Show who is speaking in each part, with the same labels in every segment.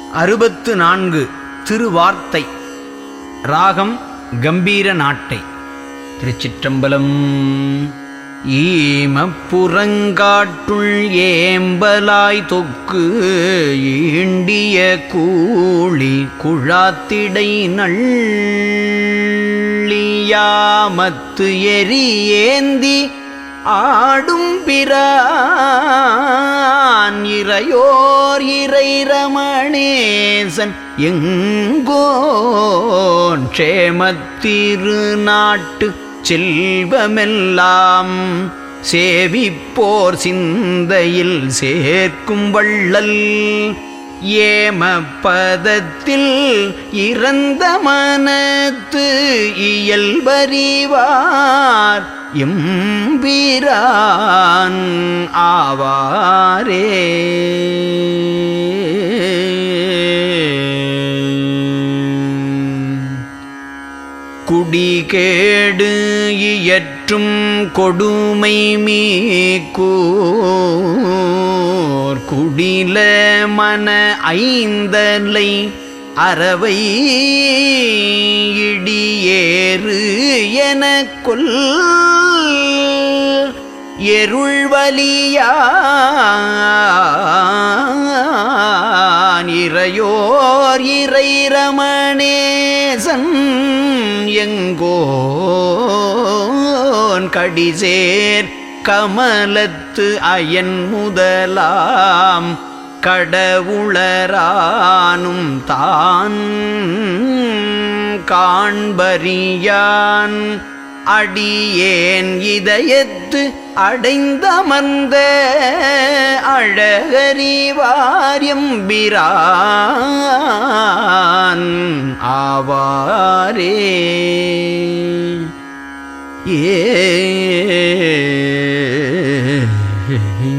Speaker 1: அறுபத்து நான்கு திருவார்த்தை ராகம் கம்பீர நாட்டை திருச்சிற்றம்பலம் ஈமப்புறங்காட்டுள் ஏம்பலாய் தொக்கு ஈண்டிய கூளி குழாத்திடை நள்ளியாமத்து எரி ஏந்தி ஆடும் பிரான் இறையோர் இறை ரமணேசன் எங்கோன் க்ஷேமத்திரு நாட்டு செல்வமெல்லாம் சேவிப்போர் சிந்தையில் சேர்க்கும் வள்ளல் ஏமப்பதத்தில் இறந்த மனத்து இயல்பறிவார் எம்பிரான் ஆவாரே குடிகேடு இயற்றும் கொடுமை மீக்கூர் குடில மன ஐந்தலை அறவை இடியேறு என கொல் எருள்வலியான் இறையோர் இறை ரமணேசன் எங்கோன் கடிசேர் கமலத்து அயன் முதலாம் கடவுளரானும் தான் காண்பறியான் அடியேன் இதயத்து அடைந்தமர்ந்த அழகறிவாரியம் பிரான் ஆவாரே ஏ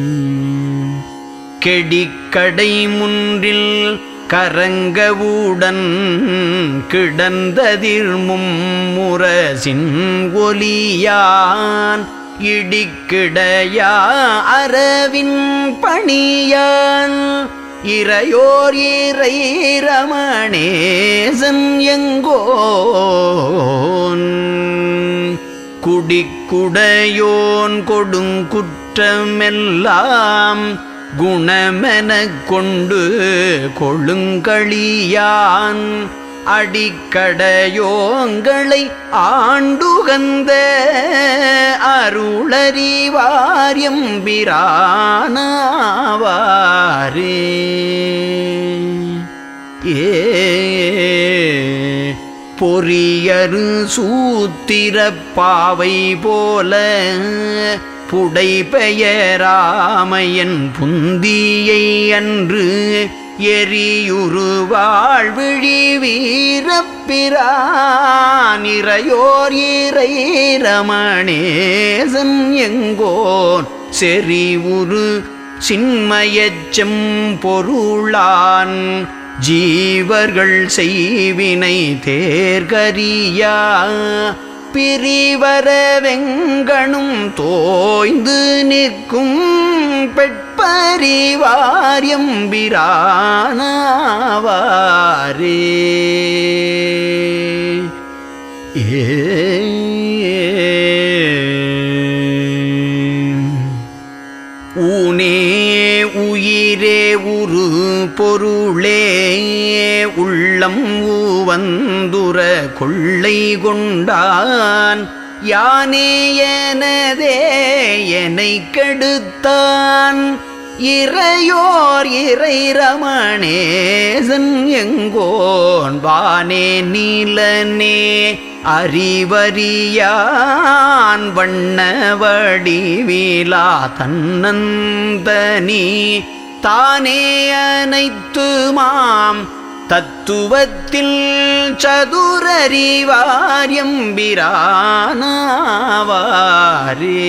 Speaker 1: கெடிக்கடை முன்றில் கரங்கவுடன் கிடந்ததிர்மும் முரசின் ஒலியான் இடிக்கிடையா அரவின் பணியான் இறையோர் இறை ரமணேசன் எங்கோன் குடிக்குடையோன் கொடுங்குற்றமெல்லாம் குணமெனக் கொண்டு கொழுங்களியான் அடிக்கடையோங்களை ஆண்டுகந்த அருளறிவாரியம் பிரானாவாரே ஏ பொறியரு சூத்திரப் பாவை போல புடை பெயராமையன் புந்தியை அன்று எரியுரு வாழ்விழி வீரப்பிரான் இறையோர் இறை ரமணேசன் எங்கோன் செறிவுரு சின்மயச்சம் பொருளான் ஜீவர்கள் செய்வினை தேர்கரியா பிரிவர வெங்கணும் தோய்ந்து நிற்கும் பெட்பரிவாரியம் பிரானாவாரே ஏ ஊனே உயிரே உரு பொருளே உள்ளம் ஊவந்துர கொள்ளை கொண்டான் யானே எனதே என்னை கெடுத்தான் இறையோர் இறை ரமணேசன் எங்கோன் வானே நீலனே அறிவறியான் வண்ண வடிவிலா தன்னந்தனி தானே அனைத்துமாம் தத்துவத்தில் சதுரறிவாரியம் பிரானாவாரே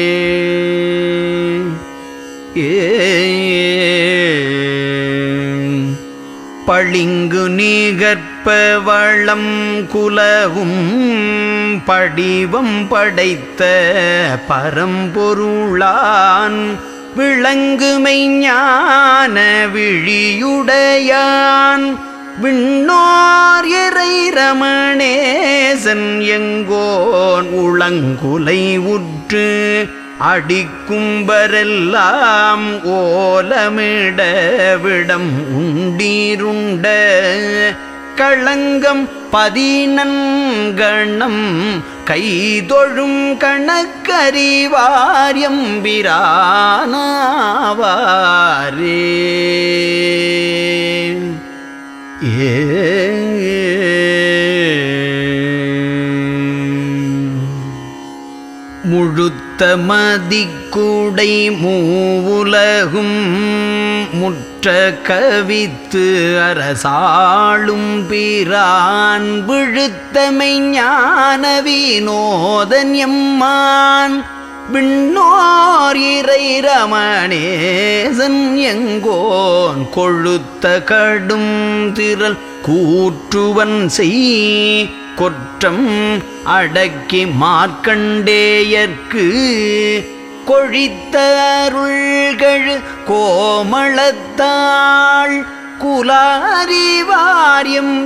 Speaker 1: ஏ பளிங்கு நீகற்ப வளம் குலவும் படிவம் படைத்த பரம்பொருளான் விளங்குமை ஞான விழியுடையான் விண்ணோர் இறை ரமணேசன் எங்கோன் உளங்குலை உற்று அடிக்கும்பரெல்லாம் ஓலமிட விடம் உண்டீருண்ட களங்கம் பதினங்கணம் கைதொழும் கணக்கறிவாரியம் பிரானாவாரே ஏ முழுத்த மதிக்குடை மூவுலகும் முற்ற கவித்து அரசாளும் பிரான் விழுத்தமை ஞான வினோதன் எம்மான் விண்ணோர் இறை ரமணேசன் எங்கோன் கொழுத்த கடும் திரள் கூற்றுவன் செய் கொற்றம் அடக்கி மார்க்கண்டேயர்க்கு கொழித்த அருள்கழு கோமளத்தாள் குலாரிவாரியம்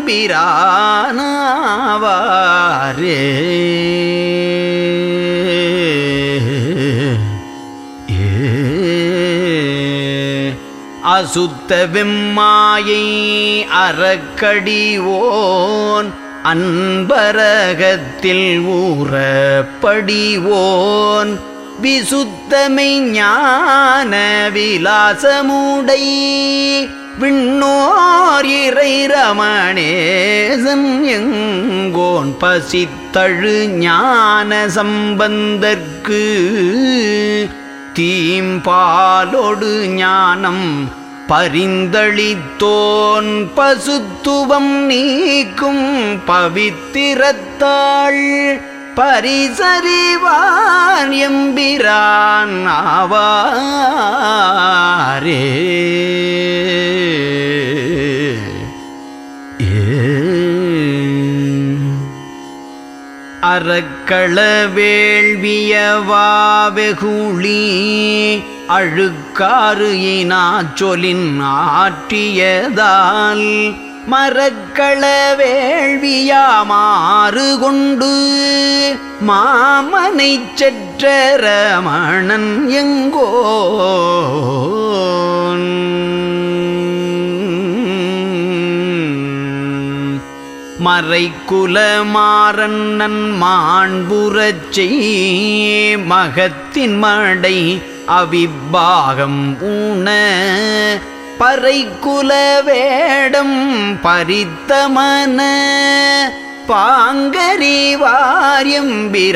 Speaker 1: பிரானாவாரே அசுத்த வெம்மாயை அறக்கடிவோன் அன்பரகத்தில் ஊறப்படிவோன் விசுத்தமை ஞான விலாசமுடை விண்ணோர் இறை ரமணேசன் எங்கோன் பசித்தழு ஞான சம்பந்தற்கு தீம்பாலொடு ஞானம் பரிந்தளித்தோன் பசுத்துவம் நீக்கும் பவித்திரத்தாள் பரிசறிவான் எம்பிரான் ஆவாரே அறக்கள வேள்வியவாவெகுளி அழுக்காறு இனா சொலின் ஆற்றியதால் மரக்கள வேள்வியாமாறு கொண்டு மாமனை செற்ற ரமணன் எங்கோன் மறைக்குலமாறன்னன் மாண்புறச் செய் மகத்தின் மடை அவிப்பாகம் ஊன பறைக்குல வேடம் பரித்தமன பாங்கரி வாரியம்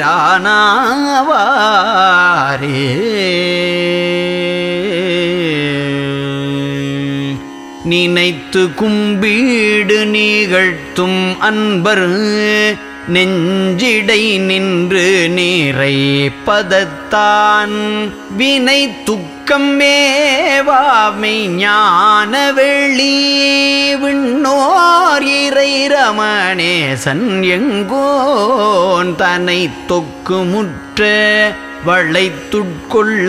Speaker 1: பிரானாவாரே நினைத்து கும்பீடு நிகழ்த்தும் அன்பர் நெஞ்சிடை நின்று நீரை பதத்தான் வினை துக்கம் மேவாமை ஞான வெளி விண்ணோர் இறை ரமணேசன் எங்கோன் தனை தொக்கு முற்ற வளைத்துட்கொள்ள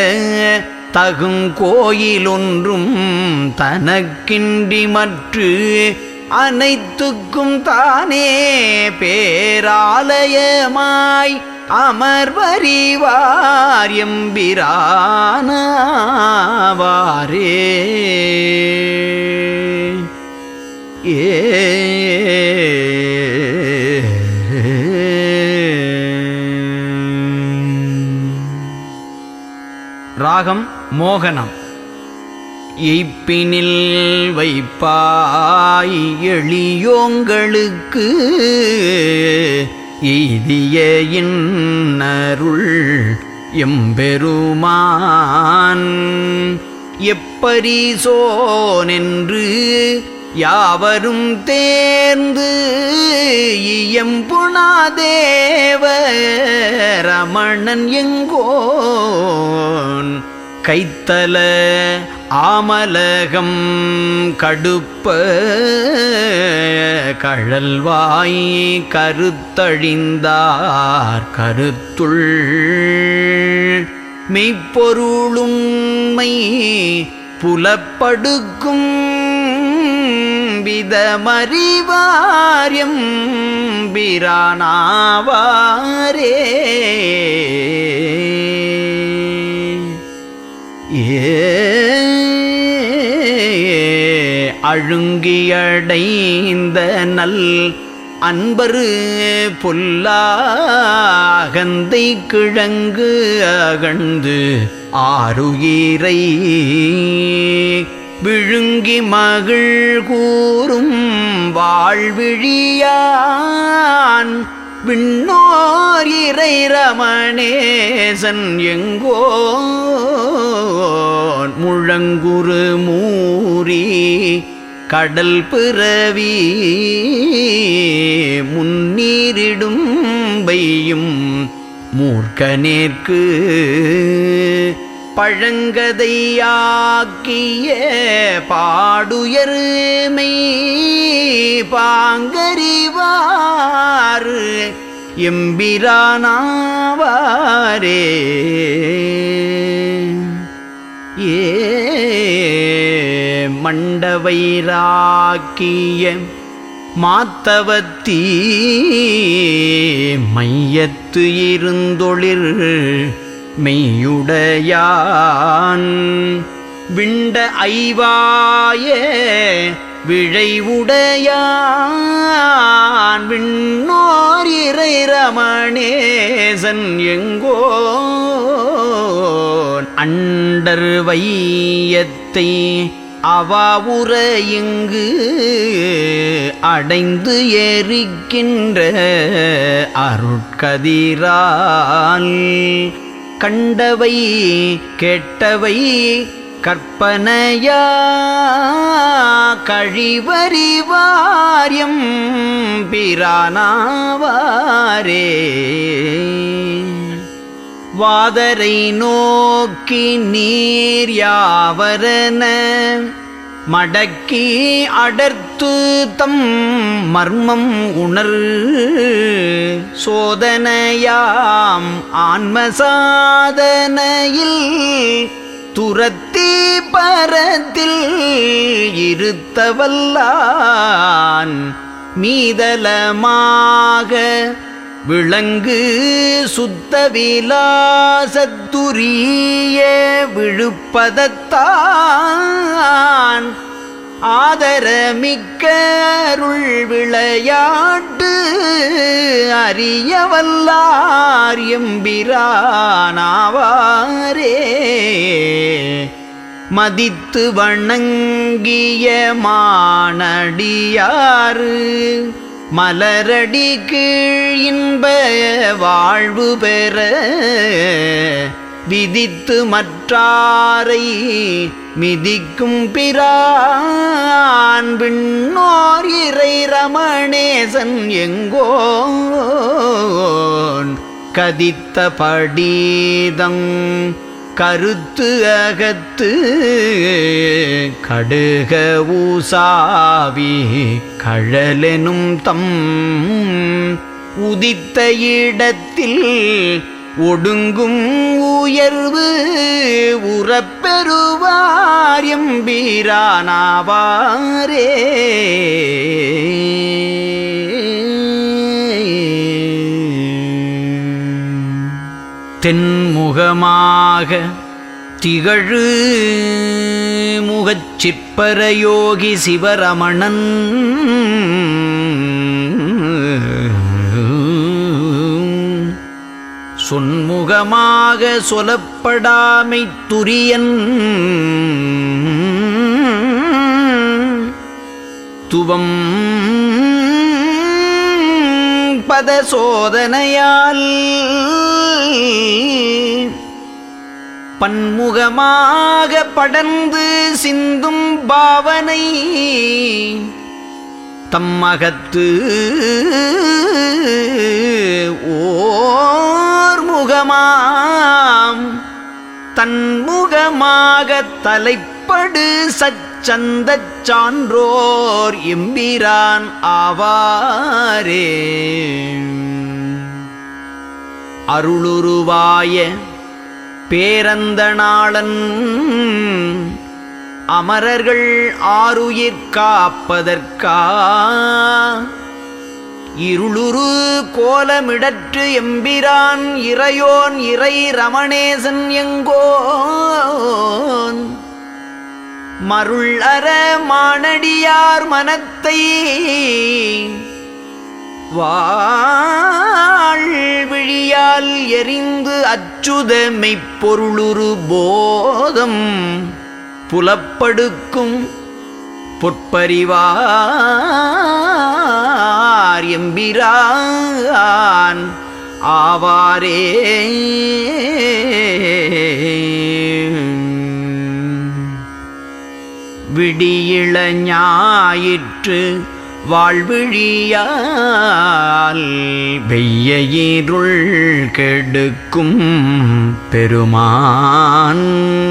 Speaker 1: தகுங்கோயிலொன்றும் தனக்கின்றி மற்று அனைத்துக்கும் தானே பேராலயமாய் அமர்வரிவார் எம்பிரானாவாரே ராகம் மோகனம் எய்ப்பினில் வைப்பாய் எளியோங்களுக்கு எய்திய இன்னருள் எம்பெருமான் எப்பரிசோனென்று யாவரும் தேர்ந்து இயம்புணாதேவ ரமணன் எங்கோன் கைத்தல ஆமலகம் கடுப்ப கழல்வாய் கருத்தழிந்தார் கருத்துள் மெய்ப்பொருளுண்மை புலப்படுக்கும் விதமறிவாரியம் பிரானாவாரே ஏ அழுங்கியடைந்த நல் அன்பரு பொல்லாகந்தை கிழங்கு அகழ்ந்து ஆறுயிரை விழுங்கி மகிழ் கூறும் வாழ்விழியான் விண்ணோர் இறை ரமணேசன் எங்கோ முழங்குரு மூரி கடல் பிறவி முன்னீரிடும் பையும் மூர்க்கனேற்கு பழங்கதையாக்கிய பாடுயர்மை பாங்கறிவாறு எம்பிரானாவாரே ஏ மண்டவைராக்கிய மாத்தவத்தீ மையத்து இருந்தொளிர் மெய்யுடையான் விண்ட ஐவாய விழைவுடையான் விண்ணோர் இறை ரமணேசன் எங்கோ அண்டர் வையத்தை அவாவுற இங்கு அடைந்து எரிக்கின்ற அருட்கதிரால் கண்டவை கேட்டவை கற்பனையா கழிவறிவாரியம் பிரானாவாரே வாதரை நோக்கி நீர் யாவரன மடக்கி அடர்த்து தம் மர்மம் உணர் சோதனையாம் ஆன்மசாதனையில் துரத்தி பரத்தில் இருத்தவல்லான் மீதலமாக விளங்கு சுத்த விலாசத்துரிய விழுப்பதத்தான் ஆதரமிக்க அருள் விளையாட்டு அறியவல்லார் எம்பிரானாவாரே மதித்து வணங்கிய மானடியாறு மலரடி கீழ் இன்ப வாழ்வு பெற விதித்து மற்றாரை மிதிக்கும் பிரான் விண்ணோர் இறை ரமணேசன் எங்கோன் கதித்த படிதம் கருத்து அகத்து கடுக ஊசாவி கழலெனும் தம் உதித்த இடத்தில் ஒடுங்கும் உயர்வு உறப்பெறுவாரியம் பீரானாவாரே தென்முகமாக திகழு முகச்சிற்பர யோகி சிவரமணன் சொன்முகமாக சொலப்படாமை துரியன் துவம் பத சோதனையால் பன்முகமாக படர்ந்து சிந்தும் பாவனை தம்மகத்து ஓர் முகமாம் தன்முகமாக தலைப்படு சச்சந்தச் சான்றோர் எம்பிரான் ஆவாரே அருளுருவாய பேரந்தனாளன் அமரர்கள் ஆருயிர் காப்பதற்கா இருளுரு கோலமிடற்று எம்பிரான் இறையோன் இறை ரமணேசன் எங்கோன் மருள் அற மானடியார் மனத்தை வாழ்விழியால் எரிந்து அச்சுத மெய்ப்பொருளுரு போதம் புலப்படுக்கும் பொற்பரிவார் எம்பிரான் ஆவாரே விடியிள ஞாயிற்று வாழ்விழியால் வெய்ய இருள் கெடுக்கும் பெருமான்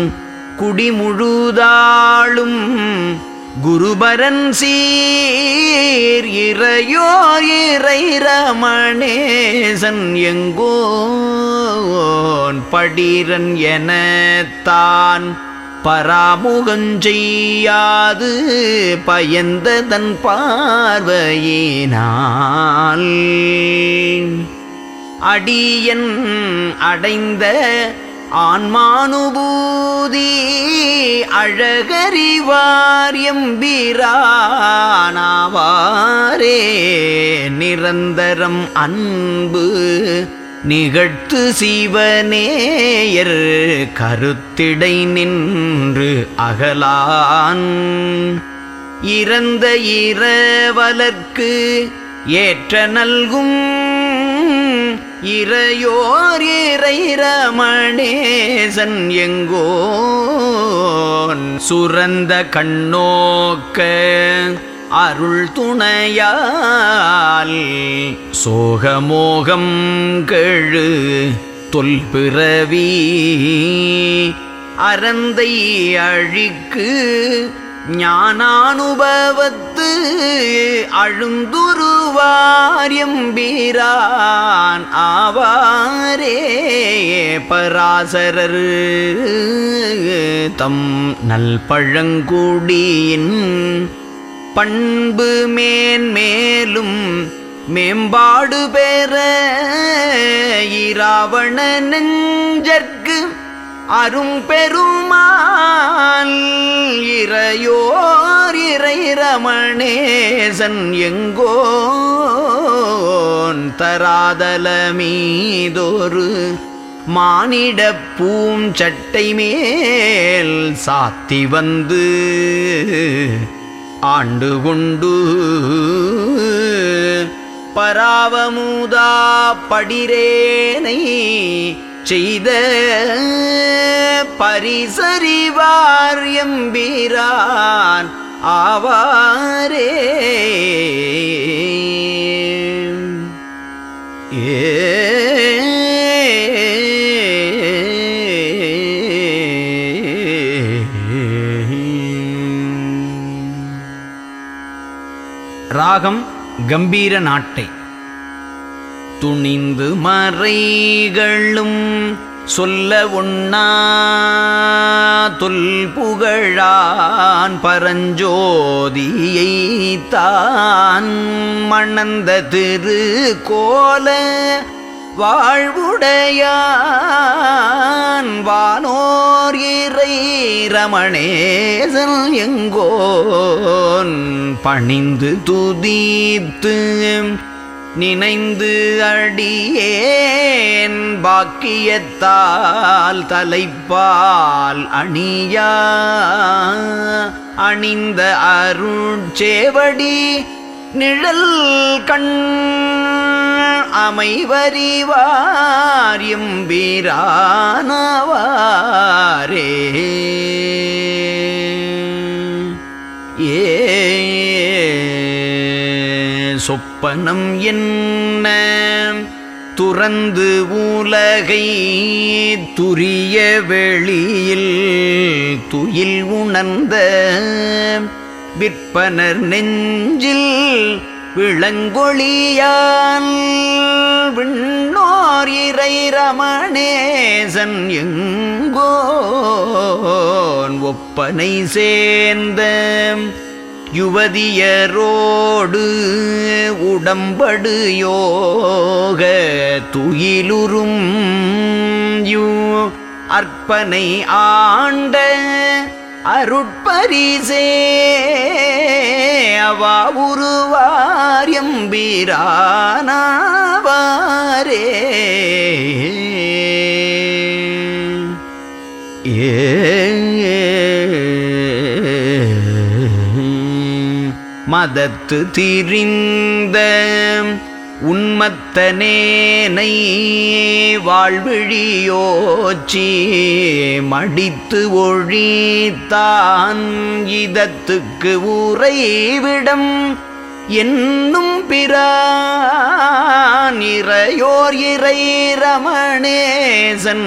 Speaker 1: குடிமுழுதாளும் குருபரன் சீர் இறையோர் இறை ரமணேசன் எங்கோன் படிரன் எனத்தான் பராமுகஞ்செய்யாது பயந்ததன் பார்வையினால் அடியன் அடைந்த ஆன்மானுபூதி அழகறிவார் எம்பிரானாவாரே நிரந்தரம் அன்பு நிகழ்த்து சிவனேயர் கருத்திடை நின்று அகலான் இறந்த இரவலர்க்கு ஏற்ற நல்கும் இறையோர் இறை ரமணேசன் எங்கோன் சுரந்த கண்ணோக்க அருள் துணையால் சோகமோகம் கெழு தொல்பிறவி அறந்தை அழிக்கு ஞானானுபவத்து அழுந்துருவாரியம்பீரான் ஆவாரே பராசரர் தம் நல்பழங்குடியின் பண்பு மேன்மேலும் மேம்பாடு பெற இராவண நெஞ்சற்கு அரும்பெருமான் இறையோர் இறை ரமணேசன் எங்கோன் தராதல மீதொரு மானிட பூஞ்சட்டை மேல் சாத்தி வந்து ஆண்டு கொண்டு பராவமுதா படிரேனை செய்த பரிசறிவார் எம்பிரான் ஆவாரே ராகம் கம்பீர நாட்டை துணிந்து மறைகளும் சொல்ல உண்ணா தொல் புகழான் பரஞ்சோதியை தான் மணந்த திரு கோல வாழ்வுடையான் வானோர் இறை ரமணேசன் எங்கோன் பணிந்து துதித்து நினைந்து அடியேன் பாக்கியத்தால் தலைப்பால் அணியா அணிந்த அருட்சேவடி நிழல் கண் அமைவறிவார் எம்பிரானவாரே ஏ சொப்பனம் என்ன துறந்து உலகை துரிய வெளியில் துயில் உணர்ந்த விற்பனர் நெஞ்சில் விளங்கொழியால் விண்ணோர் இறை ரமணேசன் எங்கோன் ஒப்பனை சேர்ந்த யுவதியரோடு உடம்படு யோக துயிலுறும் யூ அற்பனை ஆண்ட அருட்பரிசே அவா உருவாரியம் வீரானாவாரே மதத்து திரிந்த உன்மத்தனேனை வாழ்விழியோச்சி மடித்து ஒழித்தான் இதத்துக்கு உறைவிடம் என்னும் பிரான் இறையோர் இறை ரமணேசன்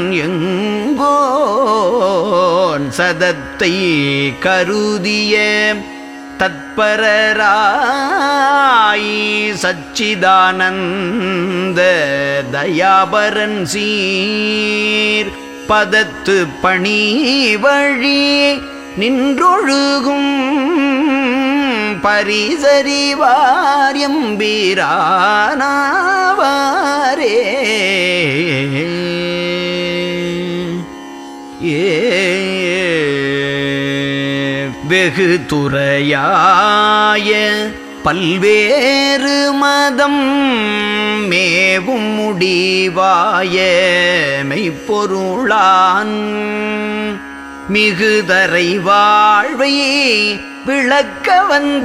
Speaker 1: எங்கோன் சதத்தை கருதிய தத்பரராய் சச்சிதானந்த தயாபரன் சீர் பதத்து பணி வழி நின்றொழுகும் பரிசறிவாரியம் வீரானாவாரே வெகு துறையாய பல்வேறு மதம் மேவும் முடிவாய மெய்ப்பொருளான் மிகுதரை வாழ்வை விளக்க வந்த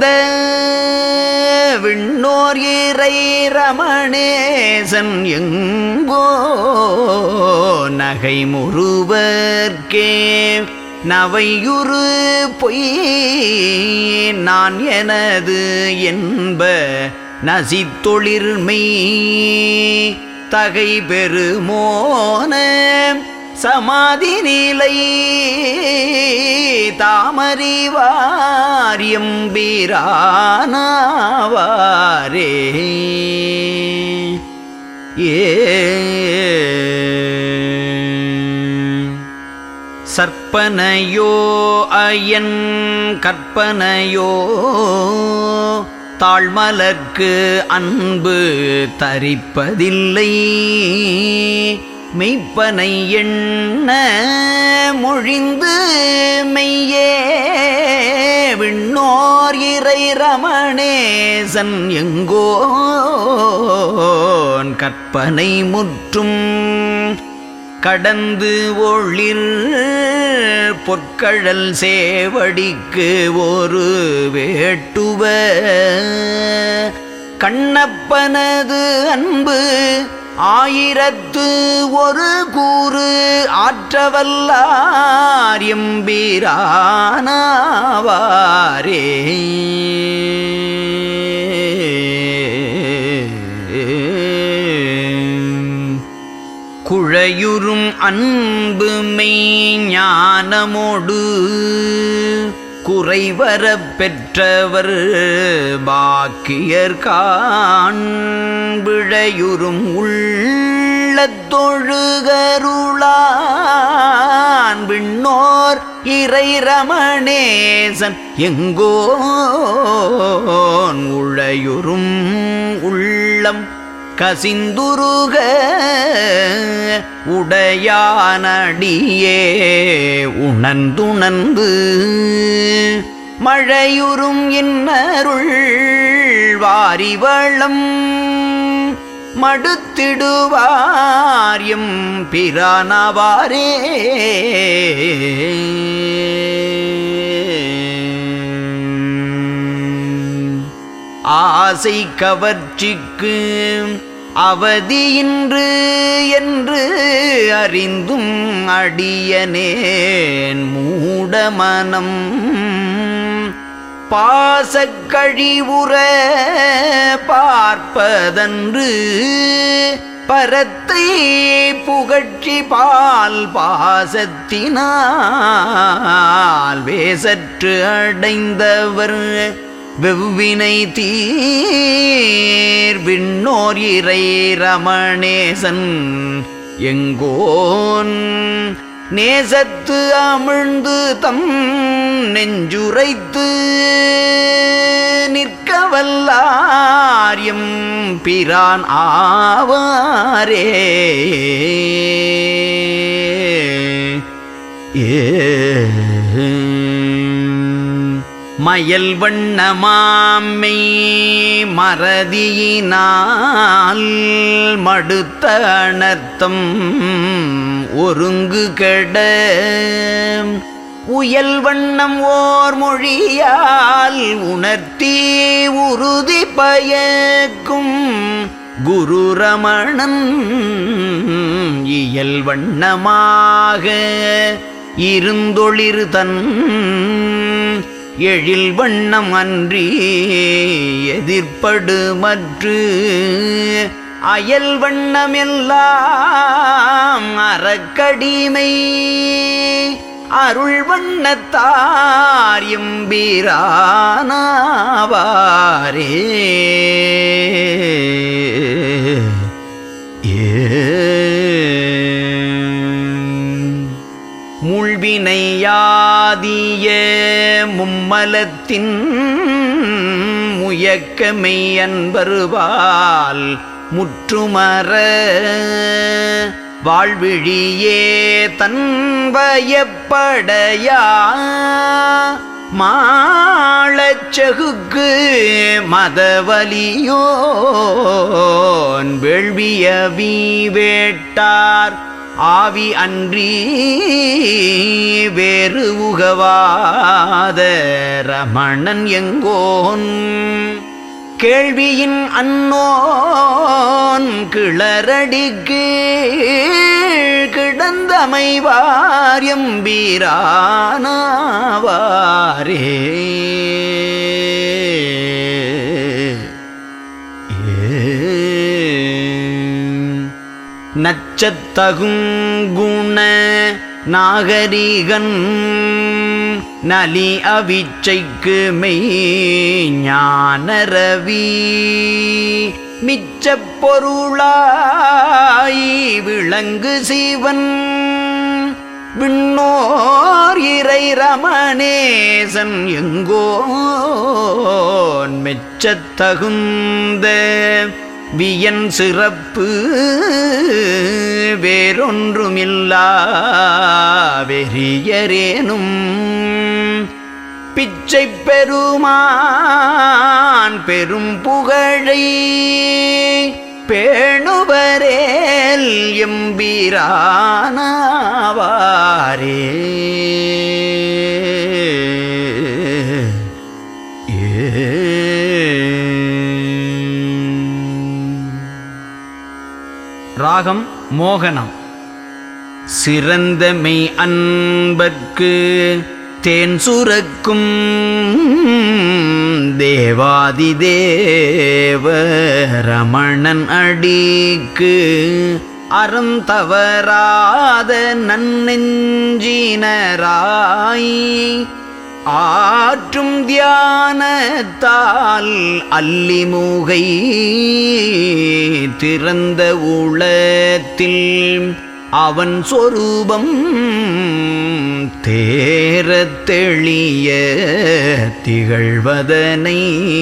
Speaker 1: விண்ணோர் இறை ரமணேசன் எங்கோ நகை முறுவர்க்கே நவையுறு பொய் நான் எனது என்ப நசித்தொழிர்மை தகை பெருமோன சமாதி நிலை தாமறிவாரியம் வீரானாவாரே ஏ சற்பனையோ அயன் கற்பனையோ தாழ்மலர்க்கு அன்பு தரிப்பதில்லை மெய்ப்பனை எண்ண மொழிந்து மெய்யே விண்ணோர் இறை ரமணேசன் எங்கோன் கற்பனை முற்றும் கடந்து ஒளிர் பொற்கழல் சேவடிக்கு ஒரு வேட்டுவ கண்ணப்பனது அன்பு ஆயிரத்து ஒரு கூறு ஆற்றவல்லாரியம் வீரானாவாரே குழையுறும் அன்பு மெய்ஞானமோடு குறைவரப் பெற்றவர் பாக்கியர்கான் விழையுறும் உள்ளத்தொழுகருளான் விண்ணோர் இறை ரமணேசன் எங்கோன் உழையுறும் உள்ளம் கசிந்துருக உடையானடியே உணர்ந்துணர்ந்து மழையுறும் இன்னருள் வாரிவளம் மடுத்திடுவாரியம் பிரானவாரே ஆசை கவர்ச்சிக்கு அவதியின்று என்று அறிந்தும் அடியனேன் மூடமனம் பாசக்கழிவுற பார்ப்பதன்று பரத்தை புகழ்ச்சி பால் பாசத்தினால் வேசற்று அடைந்தவர் வெவ்வினை தீர் விண்ணோர் இறை ரமணேசன் எங்கோன் நேசத்து அமிழ்ந்து தம் நெஞ்சுரைத்து நிற்க வல்லாரியம் பிரான் ஆவாரே ஏ மயல் வண்ணமாமை மறதியினால் மடுத்த அனர்த்தம் ஒருங்கு கெட உயல் வண்ணம் ஓர் மொழியால் உணர்த்தி உறுதி பயக்கும் குரு ரமணன் இயல் வண்ணமாக இருந்தொளிர் தன் எழில் வண்ணம் அன்றி எதிர்ப்படு மற்று அயல் வண்ணமெல்லாம் அறக்கடிமை அருள் வண்ணத்தார் எம்பீரானாவாரே ஏ முள்வினையாதிய மும்மலத்தின் முயக்கமை அன்பருவால் முற்றுமர வாழ்விழியே தன் வயப்படையா மாளச்சகுக்கு மதவலியோன் வேள்விய வேட்டார் ஆவி அன்றி வேறு உகவாத ரமணன் எங்கோன் கேள்வியின் அன்னோன் கிளரடிக்கு கிடந்தமைவார் எம்பீரானாவாரே நச்சத்தகுங்குண நாகரிகன் நலி அவிச்சைக்கு மெய் ஞானரவி மிச்சப் பொருளாய் விளங்கு சிவன் விண்ணோர் இறை ரமணேசன் எங்கோன் மெச்சத்தகுந்த வியன் சிறப்பு வேறொன்றுமில்லா வெறியரேனும் பிச்சை பெருமான் பெரும் புகழை பேணுவரேல் எம்பிரானாவாரே ராகம் மோகனம் சிறந்த மெய் அன்பர்க்கு தேன் சுரக்கும் தேவாதி தேவ ரமணன் அடிக்கு அறம் தவறாத நன்னெஞ்சினராய் ஆற்றும் தியானத்தால் அல்லிமுகை திறந்த உளத்தில் அவன் சொரூபம் தேரத் தெளிய திகழ்வதனை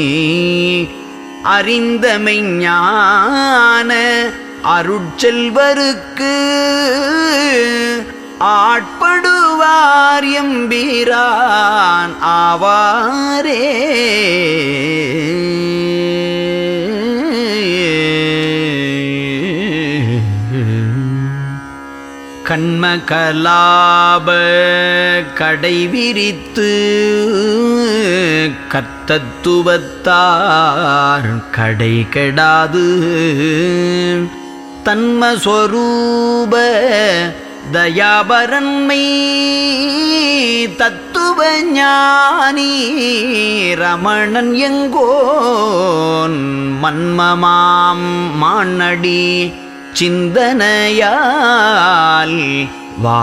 Speaker 1: அறிந்தமை ஞான அருட்செல்வருக்கு ஆட்படுவார் எம்பீரான் ஆவாரே கண்ம கலாப கடை விரித்து கத்தத்துவத்தார் கடை கெடாது தன்மஸ்வரூப தயாபரன்மை தத்துவ ஞானி ரமணன் எங்கோன் மன்மமாம் மானடி சிந்தனையால்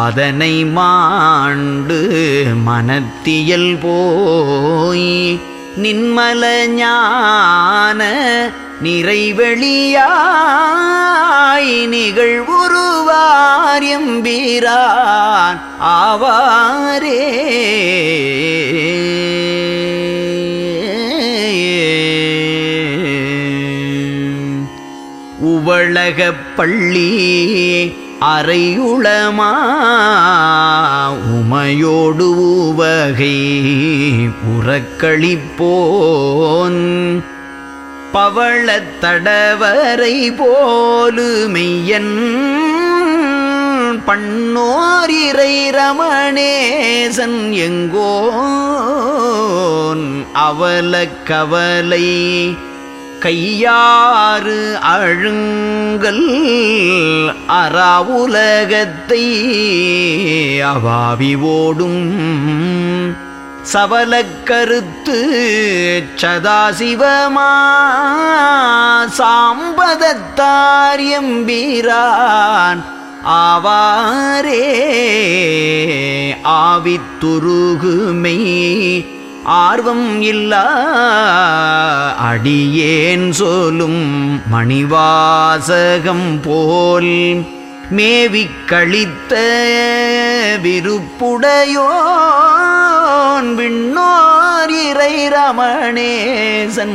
Speaker 1: வாதனை மாண்டு மனத்தியல் போய் நின்மல ஞான நிறைவெளியாய் நிகழ்வுருவார் எம்பீரான் ஆவாரே உவளகப் பள்ளி அறையுளமா உமையோடு உவகை உறக்களிப்போன் பவளத் தடவரை போலு மெய்யன் பண்ணோர் இறை ரமணேசன் எங்கோன் அவல கவலை கையாறு அழுங்கல் அறாவுலகத்தை அவாவி ஓடும் சவலக்கருத்து சதாசிவமா சாம்பதத்தார் எம்பீரான் ஆவாரே ஆவித்துருகுமை ஆர்வம் இல்லா அடியேன் சொல்லும் மணிவாசகம் போல் மேவிக் கழித்த விருப்புடையோன் விண்ணோர் இறை ரமணேசன்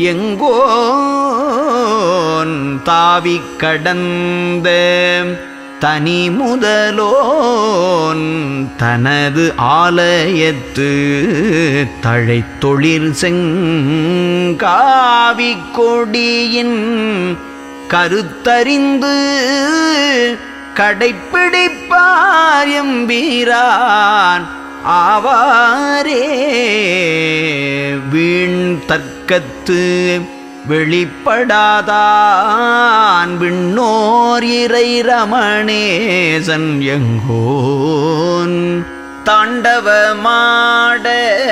Speaker 1: எங்கோன் தாவிக் கடந்த தனி முதலோன் தனது ஆலயத்து தழைத்தொழில் செங்காவி கொடியின் கருத்தறிந்து கடைப்பிடிப்பார் எம்பீரான் ஆவாரே வீண் தர்க்கத்து வெளிப்படாதான் விண்ணோர் இறை ரமணேசன் எங்கோன் தாண்டவமாட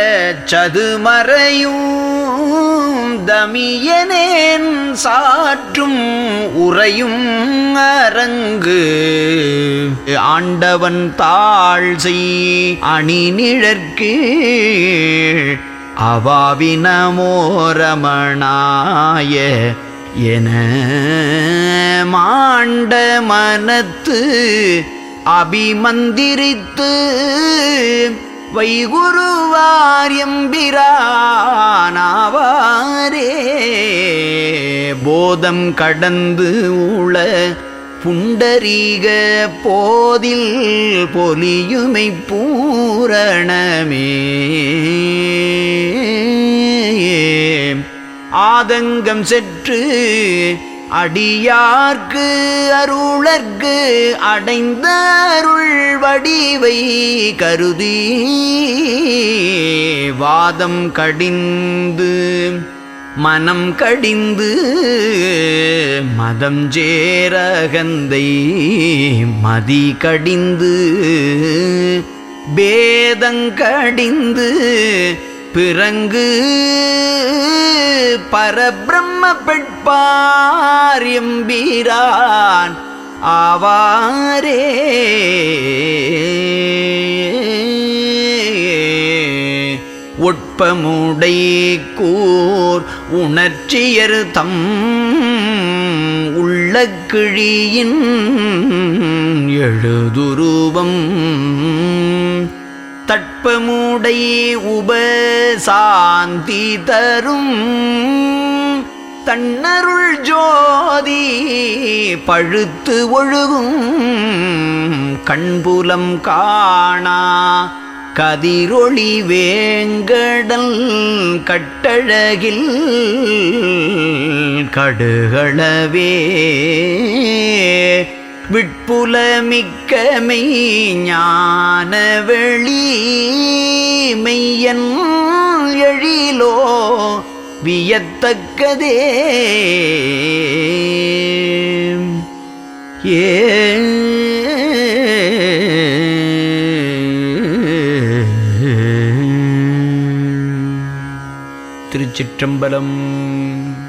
Speaker 1: சதுமறையும் தமியனேன் சாற்றும் உறையும் அரங்கு ஆண்டவன் தாழ் செய் அணி நிழற்கு அவாவினமோரமணாய என மாண்ட மனத்து அபிமந்திரித்து வைகுருவார் எம்பிரானாவாரே போதம் கடந்து உள புண்டரீக போதில் பொலியுமை பூரணமே ஆதங்கம் செற்று அடியார்க்கு அருளர்க்கு அடைந்த அருள் வடிவை கருதி வாதம் கடிந்து மனம் கடிந்து மதம் சேரகந்தை மதி கடிந்து பேதங்கடிந்து பிறங்கு பரபிரம்ம பெட்பார் எம்பீரான் ஆவாரே ஒட்பமுடை கூர் உணர்ச்சியர் தம் உள்ள கிழியின் எழுதுருவம் தட்பமுடை உபசாந்தி தரும் தன்னருள் ஜோதி பழுத்து ஒழுகும் கண்புலம் காணா கதிரொளி வேங்கடல் கட்டழகில் கடுகளவே விட்புலமிக்கமை ஞான வெளி மெய்யன் எழிலோ வியத்தக்கதே ஏ திருச்சிற்றம்பலம்